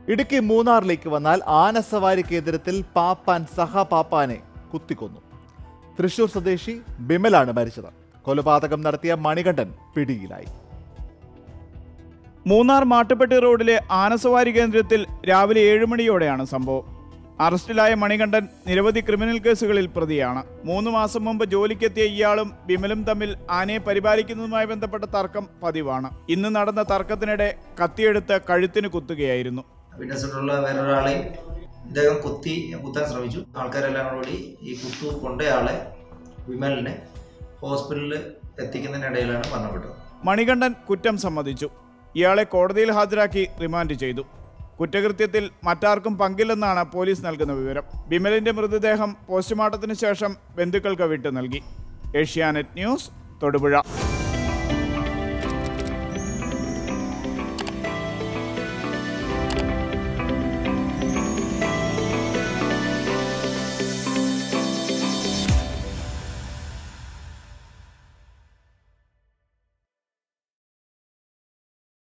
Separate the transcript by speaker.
Speaker 1: ഇടുക്കി മൂന്നാറിലേക്ക് വന്നാൽ ആനസവാരി കേന്ദ്രത്തിൽ പാപ്പാൻ സഹപാപ്പാനെ കുത്തിക്കൊന്നു തൃശൂർ സ്വദേശി ബിമലാണ് മരിച്ചത് കൊലപാതകം നടത്തിയ മണികണ്ഠൻ പിടിയിലായി
Speaker 2: മൂന്നാർ മാട്ടുപ്പെട്ടി റോഡിലെ ആനസവാരി കേന്ദ്രത്തിൽ രാവിലെ ഏഴ് മണിയോടെയാണ് സംഭവം അറസ്റ്റിലായ മണികണ്ഠൻ നിരവധി ക്രിമിനൽ കേസുകളിൽ പ്രതിയാണ് മൂന്ന് മാസം മുമ്പ് ജോലിക്കെത്തിയ ഇയാളും വിമലും തമ്മിൽ ആനയെ പരിപാലിക്കുന്നതുമായി ബന്ധപ്പെട്ട തർക്കം പതിവാണ് ഇന്ന് നടന്ന തർക്കത്തിനിടെ കത്തിയെടുത്ത് കഴുത്തിന് കുത്തുകയായിരുന്നു
Speaker 3: വിന്യസിട്ടുള്ള വേറൊരാളെയും ഇദ്ദേഹം കുത്തി കുത്താൻ ശ്രമിച്ചു ആൾക്കാരെല്ലാം കൂടി ഈ കുത്തു കൊണ്ടയാളെ വിമലിനെ ഹോസ്പിറ്റലിൽ എത്തിക്കുന്നതിനിടയിലാണ് മരണപ്പെട്ടത്
Speaker 2: മണികണ്ഠൻ കുറ്റം സമ്മതിച്ചു ഇയാളെ കോടതിയിൽ ഹാജരാക്കി റിമാൻഡ് ചെയ്തു കുറ്റകൃത്യത്തിൽ മറ്റാർക്കും പങ്കില്ലെന്നാണ് പോലീസ് നൽകുന്ന വിവരം ബിമലിന്റെ മൃതദേഹം പോസ്റ്റ്മോർട്ടത്തിന് ശേഷം ബന്ധുക്കൾക്ക് വിട്ടു നൽകി ഏഷ്യാനെറ്റ് ന്യൂസ് തൊടുപുഴ